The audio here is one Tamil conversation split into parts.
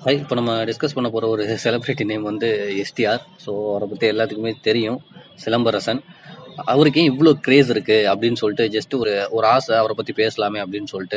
ஹாய் இப்போ நம்ம டிஸ்கஸ் பண்ண போகிற ஒரு செலிப்ரிட்டி நேம் வந்து எஸ்டிஆர் ஸோ அவரை பற்றி எல்லாத்துக்குமே தெரியும் சிலம்பரசன் அவருக்கு ஏன் இவ்வளோ க்ரேஸ் இருக்குது அப்படின்னு சொல்லிட்டு ஜஸ்ட் ஒரு ஒரு ஆசை அவரை பற்றி பேசலாமே அப்படின்னு சொல்லிட்டு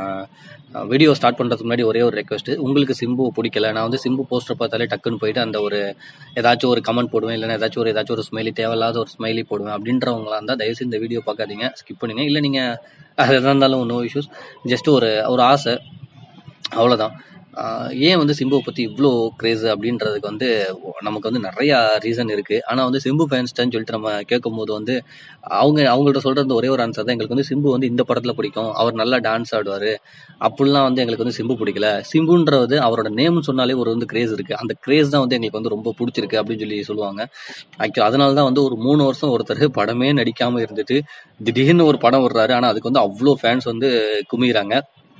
வீடியோ ஸ்டார்ட் பண்ணுறதுக்கு முன்னாடி ஒரே ஒரு ரெக்வஸ்ட் உங்களுக்கு சிம்பு பிடிக்கல நான் வந்து சிம்பு போஸ்டர் பார்த்தாலே டக்குன்னு போயிட்டு அந்த ஒரு ஏதாச்சும் ஒரு கமெண்ட் போடுவேன் இல்லைன்னா ஏதாச்சும் ஒரு ஏதாச்சும் ஒரு ஸ்மைலி தேவையில்லாத ஒரு ஸ்மைலி போடுவேன் அப்படின்றவங்களா இருந்தால் தயவுசெய்து இந்த வீடியோ பார்க்காதீங்க ஸ்கிப் பண்ணுங்க இல்லை நீங்கள் அது எதாக இருந்தாலும் நோ இஷ்யூஸ் ஜஸ்ட் ஒரு ஒரு ஆசை அவ்வளோதான் ஆஹ் ஏன் வந்து சிம்புவை பற்றி இவ்வளோ க்ரேஸ் அப்படின்றதுக்கு வந்து நமக்கு வந்து நிறையா ரீசன் இருக்குது ஆனால் வந்து சிம்பு ஃபேன்ஸ்டான்னு சொல்லிட்டு நம்ம கேட்கும்போது வந்து அவங்க அவங்கள்ட்ட சொல்கிறது ஒரே ஒரு ஆன்சர் தான் எங்களுக்கு வந்து சிம்பு வந்து இந்த படத்தில் பிடிக்கும் அவர் நல்லா டான்ஸ் ஆடுவார் அப்படிலாம் வந்து எங்களுக்கு வந்து சிம்பு பிடிக்கல சிம்புன்றது அவரோட நேம்னு சொன்னாலே ஒரு வந்து கிரேஸ் இருக்குது அந்த கிரேஸ் தான் வந்து எங்களுக்கு வந்து ரொம்ப பிடிச்சிருக்கு அப்படின்னு சொல்லி சொல்லுவாங்க ஆக்சுவலி அதனால தான் வந்து ஒரு மூணு வருஷம் ஒருத்தர் படமே நடிக்காமல் இருந்துட்டு திடீர்னு ஒரு படம் விடுறாரு ஆனால் அதுக்கு வந்து அவ்வளோ ஃபேன்ஸ் வந்து குமிகிறாங்க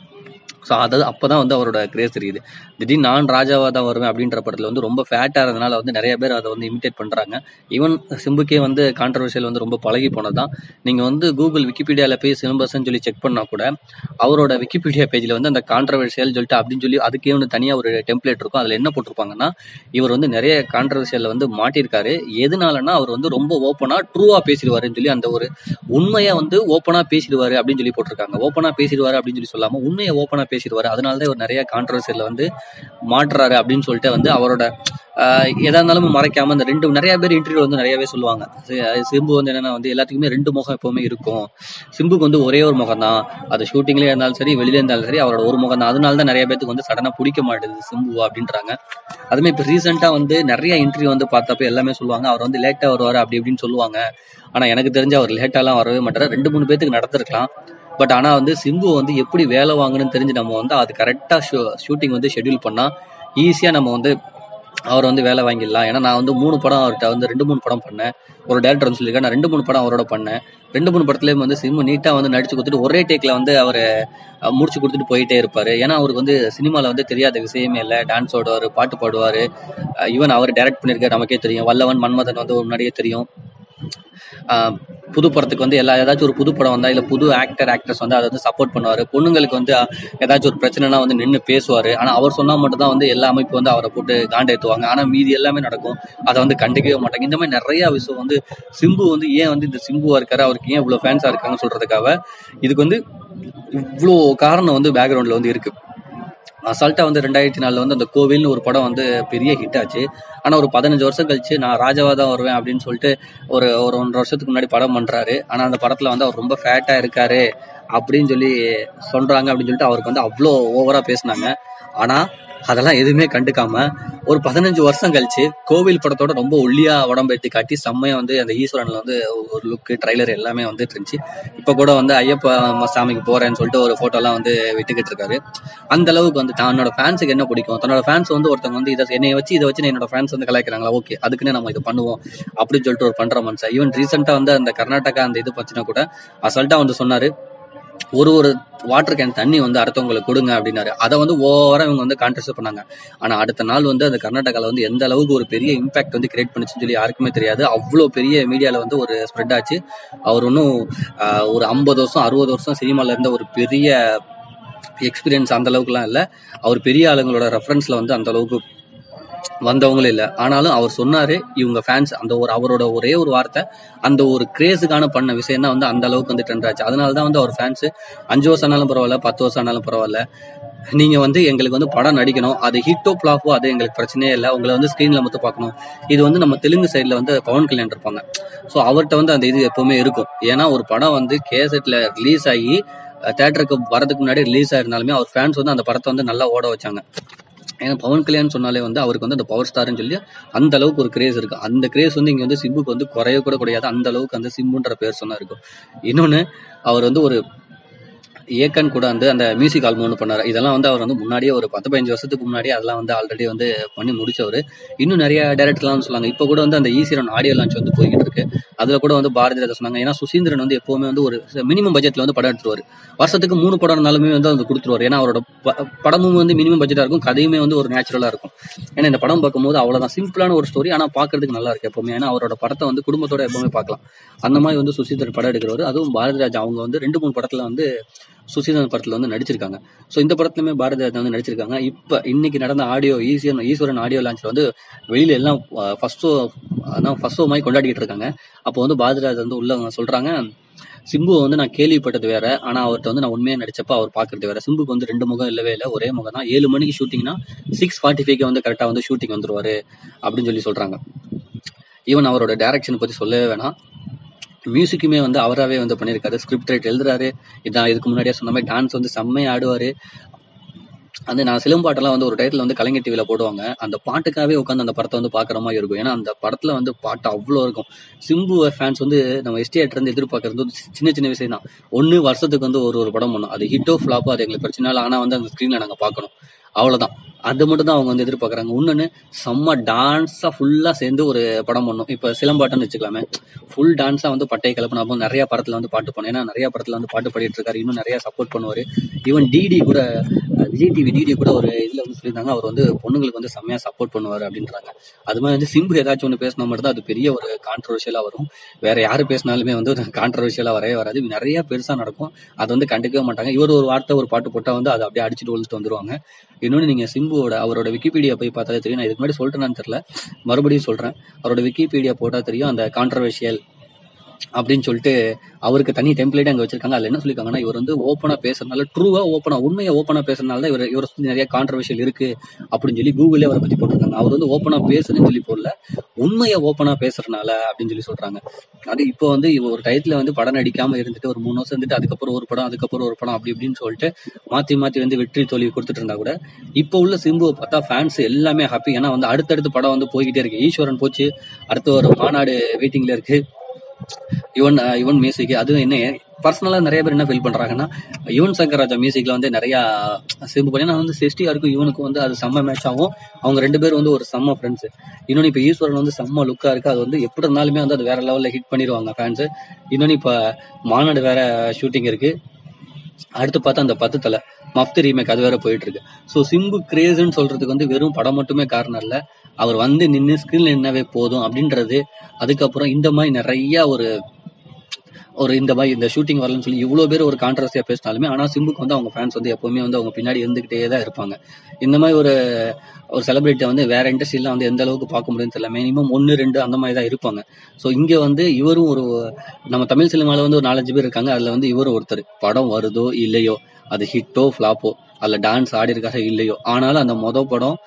ஸோ அதாவது அப்போ தான் வந்து அவரோட கிரேஸ் தெரியுது திடீர்னு நான் ராஜாவாக தான் வருவேன் அப்படின்ற படத்தில் வந்து ரொம்ப ஃபேட்டாக இருந்தனால வந்து நிறைய பேர் அதை வந்து இமிட்டேட் பண்ணுறாங்க ஈவன் சிம்புக்கே வந்து கான்ட்ரவர்ஷியல் வந்து ரொம்ப பழகி போனது தான் நீங்கள் வந்து கூகுள் விக்கிபீடியாவில் போய் சிலம்பஸ்ன்னு சொல்லி செக் பண்ணால் கூட அவரோட விக்கிபீடியா பேஜில் வந்து அந்த கான்ட்ரவர்ஷியல் சொல்லிட்டு அப்படின்னு சொல்லி அதுக்கே வந்து தனியாக ஒரு டெம்ப்ளேட் இருக்கும் அதில் என்ன போட்டிருப்பாங்கன்னா இவர் வந்து நிறைய கான்ட்ரவர்ஷியலில் வந்து மாட்டியிருக்காரு எதனாலன்னா அவர் வந்து ரொம்ப ஓப்பனாக ட்ரூவாக பேசிடுவாருன்னு சொல்லி அந்த ஒரு உண்மையை வந்து ஓப்பனாக பேசிடுவாரு அப்படின்னு சொல்லி போட்டிருக்காங்க ஓப்பனாக பேசிடுவாரு அப்படின்னு சொல்லி சொல்லாமல் உண்மையை ஓப்பனாக பேசிடுவாரு அதனால தான் இவர் நிறைய கான்ட்ரவர்சியில் வந்து மாட்டுறாரு அப்படின்னு சொல்லிட்டு வந்து அவரோட ஆஹ் எதா இருந்தாலும் மறைக்காம இந்த ரெண்டு நிறைய பேர் இன்டர்வியூ வந்து நிறையவே சொல்லுவாங்க சி- சிம்பு வந்து என்னன்னா வந்து எல்லாத்துக்குமே ரெண்டு முகம் எப்பவுமே இருக்கும் சிம்புக்கு வந்து ஒரே ஒரு முகம் தான் அது ஷூட்டிங்லேயே இருந்தாலும் சரி வெளியில இருந்தாலும் சரி அவரோட ஒரு முகம் தான் அதனால தான் நிறைய பேத்துக்கு வந்து சடனாக பிடிக்க மாட்டேது சிம்பு அப்படின்றாங்க அதுமே இப்போ ரீசெண்டாக வந்து நிறைய இன்டர்வியூ வந்து பார்த்தப்ப எல்லாமே சொல்லுவாங்க அவர் வந்து லேட்டாக வருவார் அப்படி இப்படின்னு சொல்லுவாங்க ஆனால் எனக்கு தெரிஞ்சு அவர் லேட்டாலாம் வரவே மாட்டார் ரெண்டு மூணு பேத்துக்கு நடந்திருக்கலாம் பட் ஆனால் வந்து சிம்பு வந்து எப்படி வேலை வாங்கணும்னு தெரிஞ்சு நம்ம வந்து அது கரெக்டாக ஷூ ஷூட்டிங் வந்து ஷெட்யூல் பண்ணால் ஈஸியாக நம்ம வந்து அவர் வந்து வேலை வாங்கிடலாம் ஏன்னா நான் வந்து மூணு படம் அவர்கிட்ட வந்து ரெண்டு மூணு படம் பண்ணேன் ஒரு டேரக்டர் வந்து சொல்லியிருக்கேன் நான் ரெண்டு மூணு படம் அவரோட பண்ணேன் ரெண்டு மூணு படத்துலேயும் வந்து சிம்மு நீட்டாக வந்து நடிச்சு கொடுத்துட்டு ஒரே டேக்கில் வந்து அவர் முடிச்சு கொடுத்துட்டு போயிட்டே இருப்பார் ஏன்னா அவருக்கு வந்து சினிமாவில் வந்து தெரியாத விஷயமே இல்லை டான்ஸ் ஆடுவார் பாட்டு பாடுவார் ஈவன் அவர் டைரக்ட் பண்ணியிருக்காரு நமக்கே தெரியும் வல்லவன் மன்மதன் வந்து முன்னாடியே தெரியும் ஆஹ் புது படத்துக்கு வந்து எல்லா ஏதாச்சும் ஒரு புது படம் வந்தா இல்ல புது ஆக்டர் ஆக்ட்ரஸ் வந்து அதை வந்து சப்போர்ட் பண்ணுவாரு பொண்ணுங்களுக்கு வந்து அஹ், ஏதாச்சும் ஒரு பிரச்சனைனா வந்து நின்று பேசுவாரு ஆனா அவர் சொன்னா மட்டும் தான் வந்து எல்லா அமைப்பு வந்து அவரை போட்டு காண்டேத்துவாங்க ஆனா மீதி எல்லாமே நடக்கும் அதை வந்து கண்டுக்கவே மாட்டாங்க இந்த மாதிரி நிறைய விஷயம் வந்து சிம்பு வந்து ஏன் வந்து இந்த சிம்புவா இருக்காரு அவருக்கு ஏன் இவ்வளவு ஃபேன்ஸா இருக்காங்கன்னு சொல்றதுக்காக இதுக்கு வந்து இவ்வளோ காரணம் வந்து பேக்ரவுண்ட்ல வந்து இருக்கு அசால்ட்டா வந்து ரெண்டாயிரத்தி நாலுல வந்து அந்த கோவில்னு ஒரு படம் வந்து பெரிய ஹிட் ஆச்சு ஆனா ஒரு பதினஞ்சு வருஷம் கழிச்சு நான் ராஜாவா தான் வருவேன் அப்படின்னு சொல்லிட்டு ஒரு ஒரு ஒன்றரை வருஷத்துக்கு முன்னாடி படம் பண்றாரு ஆனா அந்த படத்துல வந்து அவர் ரொம்ப ஃபேட்டா இருக்காரு அப்படின்னு சொல்லி சொல்றாங்க அப்படின்னு சொல்லிட்டு அவருக்கு வந்து அவ்வளோ ஓவரா பேசினாங்க ஆனா அதெல்லாம் எதுவுமே கண்டுக்காம ஒரு பதினஞ்சு வருஷம் கழிச்சு கோவில் படத்தோட ரொம்ப ஒல்லியா உடம்பேத்தி காட்டி செம்மையா வந்து அந்த ஈஸ்வரன்ல வந்து ஒரு லுக்கு ட்ரைலர் எல்லாமே வந்துட்டு இருந்துச்சு இப்ப கூட வந்து ஐயப்ப சாமிக்கு போறேன்னு சொல்லிட்டு ஒரு போட்டோ எல்லாம் வந்து விட்டுக்கிட்டு இருக்காரு அந்த அளவுக்கு வந்து தன்னோட ஃபேன்ஸுக்கு என்ன பிடிக்கும் தன்னோட ஃபேன்ஸ் வந்து ஒருத்தவங்க வந்து இதை என்னைய வச்சு இதை வச்சு என்னோட ஃபேன்ஸ் வந்து கலாய்க்கிறாங்களா ஓகே அதுக்குன்னு நம்ம இதை பண்ணுவோம் அப்படின்னு சொல்லிட்டு ஒரு பண்ற மனுஷன் ஈவன் ரீசெண்டா வந்து அந்த கர்நாடகா அந்த இது பத்தினா கூட அசால்ட்டா வந்து சொன்னாரு ஒரு ஒரு வாட்டர் கேன் தண்ணி வந்து அடுத்தவங்களுக்கு கொடுங்க அப்படின்னாரு அதை வந்து ஓவரா இவங்க வந்து கான்ட்ரஸ்ட் பண்ணாங்க ஆனா அடுத்த நாள் வந்து அந்த கர்நாடகால வந்து எந்த அளவுக்கு ஒரு பெரிய இம்பாக்ட் வந்து கிரியேட் பண்ணுச்சுன்னு சொல்லி யாருக்குமே தெரியாது அவ்வளோ பெரிய மீடியால வந்து ஒரு ஸ்ப்ரெட் ஆச்சு அவர் இன்னும் ஆஹ், ஒரு ஐம்பது வருஷம் அறுபது வருஷம் சினிமால இருந்த ஒரு பெரிய எக்ஸ்பீரியன்ஸ் அந்த அளவுக்குலாம் இல்லை அவர் பெரிய ஆளுங்களோட ரெஃபரன்ஸ்ல வந்து அந்த அளவுக்கு வந்தவங்களும் இல்லை ஆனாலும் அவர் சொன்னாரு இவங்க ஃபேன்ஸ் அந்த ஒரு அவரோட ஒரே ஒரு வார்த்தை அந்த ஒரு கிரேஸுக்கான பண்ண விஷயம் தான் வந்து அந்த அளவுக்கு வந்து ட்ரெண்ட் ஆச்சு அதனால தான் வந்து அவர் ஃபேன்ஸ் அஞ்சு வருஷம் ஆனாலும் பரவாயில்ல பத்து வருஷம் ஆனாலும் பரவாயில்ல நீங்க வந்து எங்களுக்கு வந்து படம் நடிக்கணும் அது ஹிட்டோ பிளாஃபோ அது எங்களுக்கு பிரச்சனையே இல்லை உங்களை வந்து ஸ்க்ரீன்ல மட்டும் பார்க்கணும் இது வந்து நம்ம தெலுங்கு சைடில் வந்து பவன் கல்யாண் இருப்பாங்க ஸோ அவர்கிட்ட வந்து அந்த இது எப்பவுமே இருக்கும் ஏன்னா ஒரு படம் வந்து கேசட்ல ரிலீஸ் ஆகி தேட்டருக்கு வரதுக்கு முன்னாடி ரிலீஸ் ஆயிருந்தாலுமே அவர் ஃபேன்ஸ் வந்து அந்த படத்தை வந்து நல்லா ஓட வச்சாங்க ஏன்னா பவன் கல்யாண் சொன்னாலே வந்து அவருக்கு வந்து அந்த பவர் ஸ்டார்னு சொல்லி அந்த அளவுக்கு ஒரு கிரேஸ் இருக்கு அந்த கிரேஸ் வந்து இங்க வந்து சிம்புக்கு வந்து குறைய கூட கிடையாது அந்த அளவுக்கு அந்த சிம்புன்ற பேர் சொன்னா இருக்கும் இன்னொன்னு அவர் வந்து ஒரு ஏக்கன் கூட வந்து அந்த மியூசிக் ஆல்பம் ஒன்று பண்ணாரு இதெல்லாம் வந்து அவர் வந்து முன்னாடியே ஒரு பத்து பதினஞ்சு வருஷத்துக்கு முன்னாடியே அதெல்லாம் வந்து ஆல்ரெடி வந்து பண்ணி முடிச்சவர் இன்னும் நிறைய டேரக்டர்லாம் சொன்னாங்க இப்போ கூட வந்து அந்த ஈசிரன் ஆடியோ லான்ச் வந்து போய்கிட்டு இருக்கு அதுல கூட வந்து பாரதி ராஜா சொன்னாங்க ஏன்னா சுசீந்திரன் வந்து எப்பவுமே வந்து ஒரு மினிமம் பட்ஜெட்ல வந்து படம் எடுத்துருவாரு வருஷத்துக்கு மூணு படம் இருந்தாலுமே வந்து அது கொடுத்துருவாரு ஏன்னா அவரோட ப- படமும் வந்து மினிமம் பட்ஜெட்டா இருக்கும் கதையுமே வந்து ஒரு நேச்சுரலா இருக்கும் ஏன்னா இந்த படம் பார்க்கும்போது அவ்வளவுதான் சிம்பிளான ஒரு ஸ்டோரி ஆனா பாக்குறதுக்கு நல்லா இருக்கு எப்பவுமே ஏன்னா அவரோட படத்தை வந்து குடும்பத்தோட எப்பவுமே பார்க்கலாம் அந்த மாதிரி வந்து சுசீந்திரன் படம் எடுக்கிறவர் அதுவும் பாரதி ராஜா அவங்க வந்து ரெண்டு மூணு படத்துல வந்து சுசீதன் படத்துல வந்து நடிச்சிருக்காங்க ஸோ இந்த படத்துலயுமே பாரதி ராஜா வந்து நடிச்சிருக்காங்க இப்போ இன்னைக்கு நடந்த ஆடியோ ஈஸ்வரன் ஈஸ்வரன் ஆடியோ லான்ச்ல வந்து வெளியில எல்லாம் ஃபர்ஸ்ட் ஷோ அதான் ஃபர்ஸ்ட் ஷோ மாதிரி கொண்டாடிட்டு இருக்காங்க அப்போ வந்து பாரதி ராஜா வந்து உள்ள சொல்றாங்க சிம்புவை வந்து நான் கேள்விப்பட்டது வேற ஆனா அவர்கிட்ட வந்து நான் உண்மையா நடிச்சப்ப அவர் பாக்குறது வேற சிம்புக்கு வந்து ரெண்டு முகம் இல்லவே இல்லை ஒரே முகம் தான் ஏழு மணிக்கு ஷூட்டிங்னா சிக்ஸ் ஃபார்ட்டி ஃபைவ்க்கு வந்து கரெக்டா வந்து ஷூட்டிங் வந்துருவாரு அப்படின்னு சொல்லி சொல்றாங்க ஈவன் அவரோட டைரக்ஷன் பத்தி சொல்லவே வேணாம் மியூசிக்குமே வந்து அவராகவே வந்து பண்ணியிருக்காரு ஸ்கிரிப்ட் ரைட் எழுதுறாரு இதான் இதுக்கு முன்னாடியே சொன்ன மாதிரி டான்ஸ் வந்து செம்மையா ஆடுவாரு அந்த நான் சிலம்பாட்டெல்லாம் வந்து ஒரு டைட்டில் வந்து கலைஞர் டிவியில போடுவாங்க அந்த பாட்டுக்காகவே உட்காந்து அந்த படத்தை வந்து பாக்குற மாதிரி இருக்கும் ஏன்னா அந்த படத்துல வந்து பாட்டு அவ்வளோ இருக்கும் சிம்பு ஃபேன்ஸ் வந்து நம்ம எஸ்டிஆர் இருந்து எதிர்பார்க்கறது வந்து சின்ன சின்ன விஷயம் தான் ஒன்று வருஷத்துக்கு வந்து ஒரு ஒரு படம் பண்ணும் அது ஹிட்டோ ஃபிளாப்போ அது எங்களுக்கு பிரச்சனை இல்லை ஆனால் வந்து அந்த ஸ்க்ரீனில் நாங்கள் பார்க்கணும் அவ்வளோதான் அது மட்டும் தான் அவங்க வந்து எதிர்பார்க்குறாங்க இன்னொன்று செம்ம டான்ஸாக ஃபுல்லாக சேர்ந்து ஒரு படம் பண்ணும் இப்போ சிலம்பாட்டம்னு வச்சுக்கலாமே ஃபுல் டான்ஸாக வந்து பட்டையை கிளப்பின அப்போ நிறைய படத்தில் வந்து பாட்டு பண்ணும் ஏன்னா நிறைய படத்தில் வந்து பாட்டு பாடிட்டு இருக்காரு இன்னும் நிறைய சப்போர்ட் பண்ணுவார் ஈவன் டிடி கூட அஹ், விஜய் டிவி டிடி கூட ஒரு இதில் வந்து சொல்லியிருந்தாங்க அவர் வந்து பொண்ணுங்களுக்கு வந்து செம்மையாக சப்போர்ட் பண்ணுவார் அப்படின்றாங்க அது மாதிரி வந்து சிம்பு ஏதாச்சும் ஒன்று பேசினா மட்டும் தான் அது பெரிய ஒரு கான்ட்ரவர்ஷியலாக வரும் வேற யார் பேசினாலுமே வந்து கான்ட்ரவர்ஷியலாக வரவே வராது இது நிறைய பெருசாக நடக்கும் அது வந்து கண்டுக்கவே மாட்டாங்க இவர் ஒரு வார்த்தை ஒரு பாட்டு போட்டால் வந்து அதை அப்படியே அடிச்சுட்டு ஒழிச்சிட்டு வந்துருவாங்க இன்னொன்று நீங்கள் சிம்புவோட அவரோட விக்கிபீடியா போய் பார்த்தாலே தெரியும் நான் இதுக்கு முன்னாடி சொல்லிட்டேனான்னு தெரியல மறுபடியும் சொல்கிறேன் அவரோட விக்கிபீடியா போட்டால் தெரியும் அந்த கான்ட்ரவர்ஷியல் அப்படின்னு சொல்லிட்டு அவருக்கு தனி டெம்ப்ளேட் அங்க வச்சிருக்காங்க அதுல என்ன சொல்லிருக்காங்கன்னா இவர் வந்து ஓப்பனா பேசுறதுனால ட்ரூவா ஓப்பனா உண்மையா ஓப்பனா பேசுறதுனால தான் இவர் இவரை சுத்தி நிறைய கான்ட்ரவர்ஷியல் இருக்கு அப்படின்னு சொல்லி கூகுளே அவரை பத்தி போட்டிருக்காங்க அவர் வந்து ஓப்பனா பேசுறேன்னு சொல்லி போடல உண்மையா ஓப்பனா பேசுறதுனால அப்படின்னு சொல்லி சொல்றாங்க அது இப்போ வந்து இவ ஒரு டயத்துல வந்து படம் நடிக்காம இருந்துட்டு ஒரு மூணு வருஷம் இருந்துட்டு அதுக்கப்புறம் ஒரு படம் அதுக்கப்புறம் ஒரு படம் அப்படி இப்படின்னு சொல்லிட்டு மாத்தி மாத்தி வந்து வெற்றி தோல்வி கொடுத்துட்டு இருந்தா கூட இப்போ உள்ள சிம்புவை பார்த்தா ஃபேன்ஸ் எல்லாமே ஹாப்பி ஏன்னா வந்து அடுத்தடுத்து படம் வந்து போய்கிட்டே இருக்கு ஈஸ்வரன் போச்சு அடுத்து ஒரு மாநாடு வெயிட்டிங்ல இருக்கு யுவன் அஹ், யுவன் மியூசிக் அதுவும் என்ன பர்சனலா நிறைய பேர் என்ன ஃபீல் பண்றாங்கன்னா யுவன் சங்கர் ராஜா மியூசிக்ல வந்து நிறைய சிம்பு பண்ணி நான் வந்து செஸ்டியாருக்கும் இவனுக்கும் வந்து அது செம்ம மேட்ச் ஆகும் அவங்க ரெண்டு பேரும் வந்து ஒரு செம்ம ஃப்ரெண்ட்ஸ் இன்னொன்னு இப்ப ஈஸ்வரன் வந்து செம்ம லுக்கா இருக்கு அது வந்து எப்படி இருந்தாலுமே வந்து அது வேற லெவல்ல ஹிட் பண்ணிடுவாங்க ஃபேன்ஸ் இன்னொன்னு இப்ப மாநாடு வேற ஷூட்டிங் இருக்கு அடுத்து பார்த்தா அந்த பத்து தலை மஃப்த் ரீமேக் அது வேற போயிட்டு இருக்கு ஸோ சிம்பு கிரேஸ்ன்னு சொல்றதுக்கு வந்து வெறும் படம் மட்டுமே காரணம் இல்ல அவர் வந்து நின்று ஸ்கிரீன்ல நின்னவே போதும் அப்படின்றது அதுக்கப்புறம் இந்த மாதிரி நிறைய ஒரு ஒரு இந்த மாதிரி இந்த ஷூட்டிங் வரலன்னு சொல்லி இவ்வளோ பேர் ஒரு கான்ட்ரவர்சியா பேசினாலுமே ஆனால் சிம்புக்கு வந்து அவங்க ஃபேன்ஸ் வந்து எப்பவுமே வந்து அவங்க பின்னாடி இருந்துகிட்டே தான் இருப்பாங்க இந்த மாதிரி ஒரு ஒரு செலிபிரிட்டியை வந்து வேற இண்டஸ்ட்ரியில வந்து எந்த அளவுக்கு பார்க்க முடியும்னு தெரியல மினிமம் ஒன்று ரெண்டு அந்த மாதிரி தான் இருப்பாங்க ஸோ இங்கே வந்து இவரும் ஒரு நம்ம தமிழ் சினிமாவில் வந்து ஒரு நாலஞ்சு பேர் இருக்காங்க அதில் வந்து இவரும் ஒருத்தர் படம் வருதோ இல்லையோ அது ஹிட்டோ ஃப்ளாப்போ அதில் டான்ஸ் ஆடி இருக்காக இல்லையோ ஆனாலும் அந்த மொதல் படம்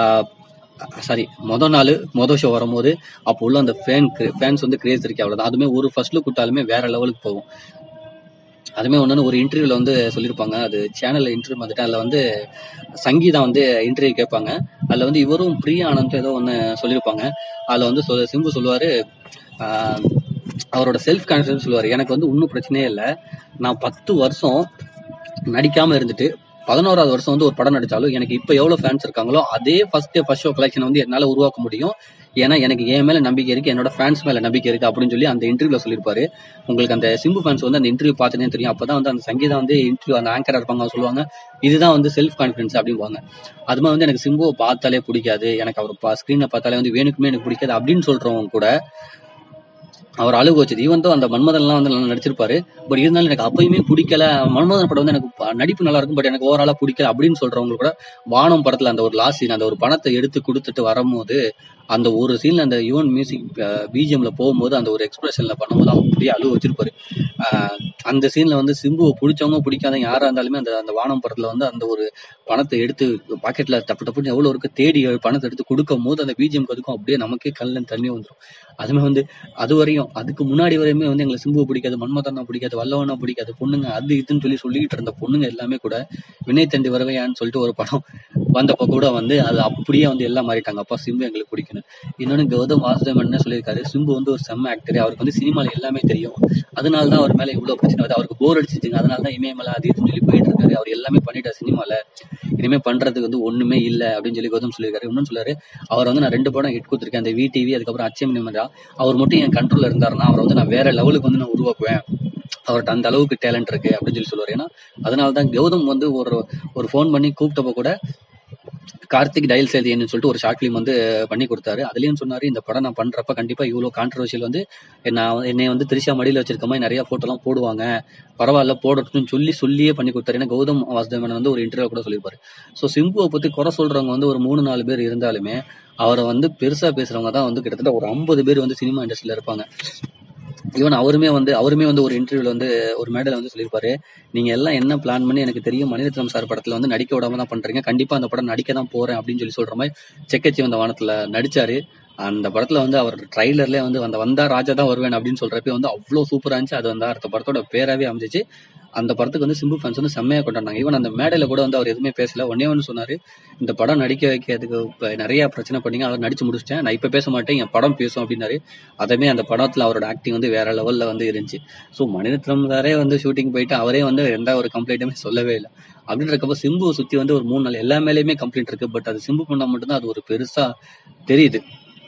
சாரி மொதல் நாள் மொதல் ஷோ வரும்போது அப்போ உள்ள அந்த ஃபேன் ஃபேன்ஸ் வந்து கிரேஸ் இருக்கு அவ்வளவுதான் அதுமே ஒரு ஃபர்ஸ்ட் லுக் விட்டாலுமே வேற லெவலுக்கு போகும் அதுமே ஒன்று ஒரு இன்டர்வியூல வந்து சொல்லியிருப்பாங்க அது சேனல்ல இன்டர்வியூ வந்துட்டு அதில் வந்து சங்கீதா வந்து இன்டர்வியூ கேட்பாங்க அதில் வந்து இவரும் பிரியா ஆனந்த் ஏதோ ஒன்று சொல்லியிருப்பாங்க அதில் வந்து சொல் சிம்பு சொல்லுவாரு ஆஹ், அவரோட செல்ஃப் கான்ஃபிடன்ஸ் சொல்லுவாரு எனக்கு வந்து ஒன்றும் பிரச்சனையே இல்லை நான் பத்து வருஷம் நடிக்காம இருந்துட்டு பதினோராவது வருஷம் வந்து ஒரு படம் நடிச்சாலும் எனக்கு இப்போ எவ்வளவு ஃபேன்ஸ் இருக்காங்களோ அதே first day first show collection வந்து என்னால உருவாக்க முடியும் ஏன்னா எனக்கு என் மேல நம்பிக்கை இருக்கு என்னோட ஃபேன்ஸ் மேல நம்பிக்கை இருக்கு அப்படின்னு சொல்லி அந்த இன்டர்வியூல சொல்லியிருப்பாரு உங்களுக்கு அந்த சிம்பு ஃபேன்ஸ் வந்து அந்த இன்டர்வியூ பார்த்தனே தெரியும் அப்பதான் வந்து அந்த சங்கீதா வந்து இன்டர்வியூ அந்த ஆங்கரா இருப்பாங்க அவங்க சொல்லுவாங்க இதுதான் வந்து செல்ஃப் கான்ஃபிடன்ஸ் அப்படிம்பாங்க அது மாதிரி வந்து எனக்கு சிம்புவை பார்த்தாலே பிடிக்காது எனக்கு அவர் ஸ்கிரீனை பார்த்தாலே வந்து வேணுக்குமே எனக்கு பிடிக்காது அப்படின்னு சொல்றவங்க கூட அவர் அழுக வச்சது ஈவன் தான் அந்த மன்மதன்லாம் வந்து நல்லா நடிச்சிருப்பாரு பட் இருந்தாலும் எனக்கு அப்பயுமே பிடிக்கல மன்மதன் படம் வந்து எனக்கு ப- நடிப்பு நல்லா இருக்கும் பட் எனக்கு ஓவராலா பிடிக்கல அப்படின்னு சொல்றவங்க கூட வானம் படத்துல அந்த ஒரு லாஸ்ட் சீன் அந்த ஒரு பணத்தை எடுத்து கொடுத்துட்டு வரும்போது அந்த ஒரு சீன்ல அந்த யுவன் மியூசிக் பிஜிஎம்ல போகும்போது அந்த ஒரு எக்ஸ்பிரஷன்ல பண்ணும்போது அவங்க அப்படியே அழுவ வச்சிருப்பாரு ஆஹ் அந்த சீன்ல வந்து சிம்புவை பிடிச்சவங்க பிடிக்காதவங்க யாரா இருந்தாலுமே அந்த அந்த வானம் படத்துல வந்து அந்த ஒரு பணத்தை எடுத்து பாக்கெட்ல தப்பு தப்புன்னு எவ்வளவு இருக்கு தேடி பணத்தை எடுத்து கொடுக்கும் போது அந்த பிஜிஎம் அதுக்கும் அப்படியே நமக்கே கல்ல தண்ணி வந்துடும் அதுமே வந்து அது வரையும் அதுக்கு முன்னாடி வரையுமே வந்து எங்களுக்கு சிம்புவை பிடிக்காது மன்மதனா பிடிக்காது வல்லவனா பிடிக்காது பொண்ணுங்க அது இதுன்னு சொல்லி சொல்லிக்கிட்டு இருந்த பொண்ணுங்க எல்லாமே கூட வினய் தண்டி வரவையான்னு சொல்லிட்டு ஒரு படம் வந்தப்ப கூட வந்து அது அப்படியே வந்து எல்லாம் மாறிட்டாங்க அப்பா சிம்பு எங்களுக்கு பிடிக்கணும் இன்னொன்னு கௌதம் வாசுதேவன் என்ன சொல்லியிருக்காரு சிம்பு வந்து ஒரு செம்ம ஆக்டர் அவருக்கு வந்து சினிமால எல்லாமே தெரியும் அதனால தான் அவர் மேல இவ்வளவு பிரச்சனை வருது அவருக்கு போர் அடிச்சிச்சுங்க அதனால தான் இமயமலை அது இதுன்னு சொல்லி போயிட்டு இருக்காரு அவர் எல்லாமே பண்ணிட்டார் சினிமால இனிமே பண்றதுக்கு வந்து ஒண்ணுமே இல்ல அப்படின்னு சொல்லி கௌதம் சொல்லியிருக்காரு இன்னும் சொல்றாரு அவர் வந்து நான் ரெண்டு படம் ஹிட் கொடுத்துருக்கேன் அந்த விடிவி அதுக்கப்புறம் அச்சயம் நிமிடா அவர் மட்டும் என் கண்ட்ரோல்ல இருந்தாருன்னா அவரை வந்து நான் வேற லெவலுக்கு வந்து நான் உருவாக்குவேன் அவர்கிட்ட அந்த அளவுக்கு டேலண்ட் இருக்கு அப்படின்னு சொல்லி சொல்லுவாரு ஏன்னா அதனால தான் கௌதம் வந்து ஒரு ஒரு ஃபோன் பண்ணி கூப்பிட்டப்ப கூட கார்த்திக் டயல் சேல்தியன்னு சொல்லிட்டு ஒரு ஷார்ட் ஃபிலிம் வந்து பண்ணி கொடுத்தாரு அதுலயும் சொன்னாரு இந்த படம் நான் பண்றப்ப கண்டிப்பா இவ்வளவு கான்ட்ரவர்ஷியல் வந்து நான் என்னை வந்து திரிஷா மடியில வச்சிருக்க மாதிரி நிறைய போட்டோ எல்லாம் போடுவாங்க பரவாயில்ல போடட்டும்னு சொல்லி சொல்லியே பண்ணி கொடுத்தாரு ஏன்னா கௌதம் வாசுதேவன் வந்து ஒரு இன்டர்வியூ கூட சொல்லியிருப்பாரு ஸோ சிம்புவை பத்தி குறை சொல்றவங்க வந்து ஒரு மூணு நாலு பேர் இருந்தாலுமே அவரை வந்து பெருசா பேசுறவங்க தான் வந்து கிட்டத்தட்ட ஒரு ஐம்பது பேர் வந்து சினிமா இண்டஸ்ட்ரியில இருப்பாங்க ஈவன் அவருமே வந்து அவருமே வந்து ஒரு இன்டர்வியூல வந்து ஒரு மேடையில வந்து சொல்லியிருப்பாரு நீங்க எல்லாம் என்ன பிளான் பண்ணி எனக்கு தெரியும் மணிரத்னம் சார் படத்துல வந்து நடிக்க விடாம தான் பண்றீங்க கண்டிப்பா அந்த படம் நடிக்க தான் போறேன் அப்படின்னு சொல்லி சொல்ற மாதிரி செக்கச்சி வந்த வானத்துல நடிச்சாரு அந்த படத்துல வந்து அவர் ட்ரைலர்ல வந்து அந்த வந்தா ராஜா தான் வருவேன் அப்படின்னு சொல்றப்ப வந்து அவ்வளவு சூப்பரா இருந்துச்சு அது வந்து அடுத்த படத்தோட பேராவே அமைஞ்சிச்சு அந்த படத்துக்கு வந்து சிம்பு ஃபேன்ஸ் வந்து செம்மையா கொண்டாடினாங்க ஈவன் அந்த மேடையில கூட வந்து அவர் எதுவுமே பேசல ஒன்னே ஒன்று சொன்னாரு இந்த படம் நடிக்க வைக்கிறதுக்கு இப்ப நிறைய பிரச்சனை பண்ணீங்க அவர் நடிச்சு முடிச்சிட்டேன் நான் இப்ப பேச மாட்டேன் என் படம் பேசும் அப்படின்னாரு அதே அந்த படத்துல அவரோட ஆக்டிங் வந்து வேற லெவல்ல வந்து இருந்துச்சு ஸோ மணிரத்னம் சாரே வந்து ஷூட்டிங் போயிட்டு அவரே வந்து எந்த ஒரு கம்ப்ளைண்ட்டுமே சொல்லவே இல்லை அப்படின்னு இருக்கப்போ சிம்புவை சுத்தி வந்து ஒரு மூணு நாள் எல்லா மேலேயுமே கம்ப்ளைண்ட் இருக்கு பட் அது சிம்பு பண்ணா மட்டும்தான் அது ஒரு பெருசா தெரியுது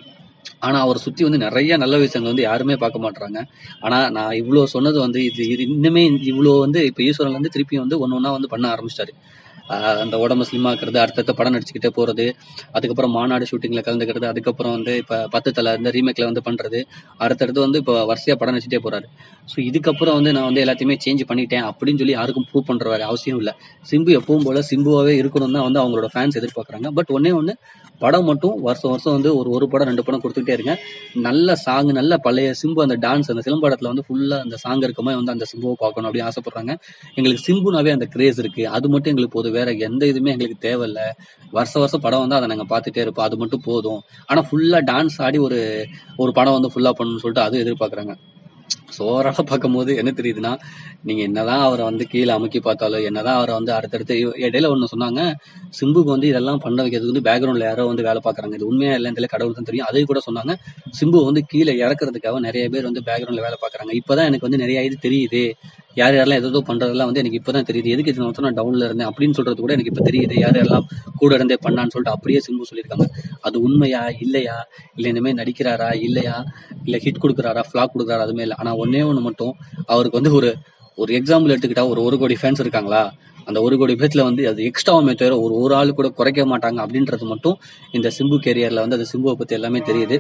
ஆனா அவரை சுத்தி வந்து நிறைய நல்ல விஷயங்கள் வந்து யாருமே பார்க்க மாட்டாங்க ஆனா நான் இவ்வளவு சொன்னது வந்து இது இது இன்னுமே இவ்வளவு வந்து இப்ப ஈஸ்வரன்ல இருந்து திருப்பி வந்து ஒன்னு ஒன்னா வந்து பண்ண ஆரம்பிச்சிட்டாரு ஆஹ் அந்த உடம்பு ஸ்லிம் ஆக்குறது அடுத்தடுத்த படம் நடிச்சுக்கிட்டே போறது அதுக்கப்புறம் மாநாடு ஷூட்டிங்ல கலந்துக்கிறது அதுக்கப்புறம் வந்து இப்ப பத்து தலை இந்த ரீமேக்ல வந்து பண்றது அடுத்தடுத்து வந்து இப்போ வரிசையா படம் நடிச்சுட்டே போறாரு ஸோ இதுக்கப்புறம் வந்து நான் வந்து எல்லாத்தையுமே சேஞ்ச் பண்ணிட்டேன் அப்படின்னு சொல்லி யாருக்கும் ப்ரூவ் பண்ற வேற அவசியம் இல்லை சிம்பு எப்பவும் போல சிம்புவாவே இருக்கணும் தான் வந்து அவங்களோட ஃபேன்ஸ் எதிர்பார்க்கறாங்க பட் ஒன்னே ஒன்று படம் மட்டும் வருஷம் வருஷம் வந்து ஒரு ஒரு படம் ரெண்டு படம் கொடுத்துட்டே இருங்க நல்ல சாங் நல்ல பழைய சிம்பு அந்த டான்ஸ் அந்த சிலம்பாடத்துல வந்து ஃபுல்லா அந்த சாங் இருக்க மாதிரி வந்து அந்த சிம்புவை பார்க்கணும் அப்படின்னு ஆசைப்படுறாங்க எங்களுக்கு சிம்புனாவே அந்த கிரேஸ் இருக்கு அது மட்டும் எங்களுக்கு போதும் வேற எந்த இதுவுமே எங்களுக்கு தேவையில்ல வருஷ வருஷம் படம் வந்து அதை நாங்க பார்த்துட்டே இருப்போம் அது மட்டும் போதும் ஆனா ஃபுல்லா டான்ஸ் ஆடி ஒரு ஒரு படம் வந்து ஃபுல்லா பண்ணணும்னு சொல்லிட்டு அது எதிர்பார்க்கறாங்க ஸோ ஓவராலாக பார்க்கும்போது என்ன தெரியுதுன்னா நீங்க என்னதான் அவரை வந்து கீழே அமுக்கி பார்த்தாலும் என்னதான் அவரை வந்து அடுத்தடுத்து இ- இடையில ஒன்று சொன்னாங்க சிம்புக்கு வந்து இதெல்லாம் பண்ண வைக்கிறதுக்கு வந்து பேக்ரவுண்ட்ல யாரோ வந்து வேலை பார்க்கறாங்க இது உண்மையா இல்லைன்னு தெரியல கடவுள் தான் தெரியும் அதே கூட சொன்னாங்க சிம்பு வந்து கீழே இறக்குறதுக்காக நிறைய பேர் வந்து பேக்ரவுண்ட்ல வேலை பார்க்கறாங்க இப்பதான் எனக்கு வந்து நிறைய இது தெரியுது யார் யாரெல்லாம் எதோ பண்றதெல்லாம் வந்து எனக்கு இப்பதான் தெரியுது எதுக்கு இது நான் டவுன்ல இருந்தேன் அப்படின்னு சொல்றது கூட எனக்கு இப்ப தெரியுது யார் யாரெல்லாம் கூட இருந்தே பண்ணான்னு சொல்லிட்டு அப்படியே சிம்பு சொல்லியிருக்காங்க அது உண்மையா இல்லையா இல்ல இந்த மாதிரி நடிக்கிறாரா இல்லையா இல்ல ஹிட் கொடுக்குறாரா ஃபிளாப் கொடுக்குறாரா அதுமே இல்லை ஆனா ஒன்னே ஒண்ணு மட்டும் அவருக்கு வந்து ஒரு ஒரு எக்ஸாம்பிள் எடுத்துக்கிட்டா ஒரு ஒரு கோடி ஃபேன்ஸ் இருக்காங்களா அந்த ஒரு கோடி பேத்துல வந்து அது எக்ஸ்ட்ராவுமே தவிர ஒரு ஒரு ஆள் கூட குறைக்க மாட்டாங்க அப்படின்றது மட்டும் இந்த சிம்பு கேரியர்ல வந்து அது சிம்புவை பத்தி எல்லாமே தெரியுது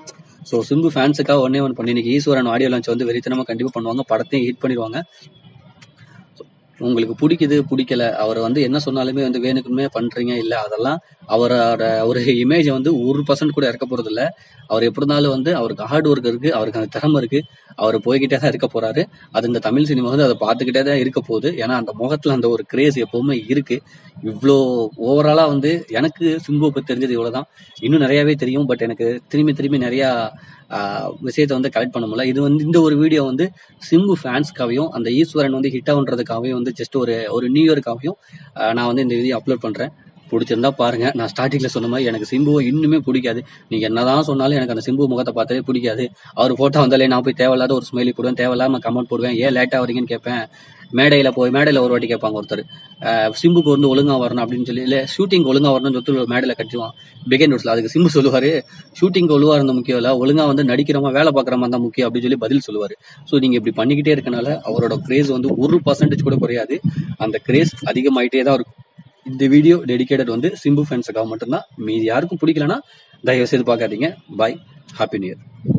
ஸோ சிம்பு ஃபேன்ஸுக்காக ஒன்னே ஒன்று பண்ணி இன்னைக்கு ஈஸ்வரன் ஆடியோ லான்ச் வந்து வெறித்தனமா கண்டிப்பா பண்ணுவாங்க படத்தையும் ஹிட் பண்ணிடுவாங்க உங்களுக்கு பிடிக்குது பிடிக்கல அவர் வந்து என்ன சொன்னாலுமே வந்து வேணுக்குமே பண்றீங்க இல்ல அதெல்லாம் அவரோட ஒரு இமேஜ் வந்து ஒரு பர்சன்ட் கூட இறக்க போறது இல்ல அவர் எப்படி இருந்தாலும் வந்து அவருக்கு ஹார்ட் ஒர்க் இருக்கு அவருக்கு அந்த திறமை இருக்கு அவர் போய்கிட்டே தான் இருக்க போறாரு அது இந்த தமிழ் சினிமா வந்து அதை பார்த்துக்கிட்டே தான் இருக்க போகுது ஏன்னா அந்த முகத்துல அந்த ஒரு கிரேஸ் எப்பவுமே இருக்கு இவ்வளோ ஓவராலா வந்து எனக்கு சிம்புவை பத்தி தெரிஞ்சது இவ்வளவுதான் இன்னும் நிறையவே தெரியும் பட் எனக்கு திரும்பி திரும்பி நிறைய ஆஹ், விஷயத்தை வந்து கலெக்ட் பண்ண முடியல இது வந்து இந்த ஒரு வீடியோ வந்து சிம்பு ஃபேன்ஸ்க்காகவும் அந்த ஈஸ்வரன் வந்து ஹிட் ஆகுன்றதுக்காகவும் வந்து ஜஸ்ட் ஒரு ஒரு நியூ இயர்க்காகவும் ஆஹ், நான் வந்து இந்த வீடியோ அப்லோட் பண்றேன் பிடிச்சிருந்தா பாருங்க நான் ஸ்டார்டிங்ல சொன்ன மாதிரி எனக்கு சிம்புவை இன்னுமே பிடிக்காது நீங்க என்னதான் சொன்னாலும் எனக்கு அந்த சிம்பு முகத்தை பார்த்தாலே பிடிக்காது அவர் போட்டோ வந்தாலே நான் போய் தேவையில்லாத ஒரு ஸ்மைலி போடுவேன் தேவையில்லாம கமெண்ட் போடுவேன் ஏன் லேட்டா வரீங்கன்னு கேட்பேன் மேடையில போய் மேடையில ஒரு வாட்டி கேட்பாங்க ஒருத்தர் ஆஹ் சிம்புக்கு வந்து ஒழுங்கா வரணும் அப்படின்னு சொல்லி இல்ல ஷூட்டிங் ஒழுங்கா வரணும்னு சொல்லி ஒரு மேடையில கட்டுவான் பிகைன் ரூட்ஸ்ல அதுக்கு சிம்பு சொல்லுவாரு ஷூட்டிங் ஒழுவா இருந்த முக்கியம் இல்ல ஒழுங்கா வந்து நடிக்கிறவங்க வேலை பார்க்குறவங்க தான் முக்கியம் அப்படின்னு சொல்லி பதில் சொல்லுவாரு ஸோ நீங்க இப்படி பண்ணிக்கிட்டே இருக்கனால அவரோட கிரேஸ் வந்து ஒரு பர்சன்டேஜ் கூட குறையாது அந்த கிரேஸ் அதிகமாயிட்டே தான் இருக்கும் இந்த வீடியோ டெடிகேட்டட் வந்து சிம்பு ஃபேன்ஸுக்காக மட்டும்தான் மீதி யாருக்கும் பிடிக்கலனா தயவு செய்து பார்க்காதீங்க பாய் ஹாப்பி நியூ இயர்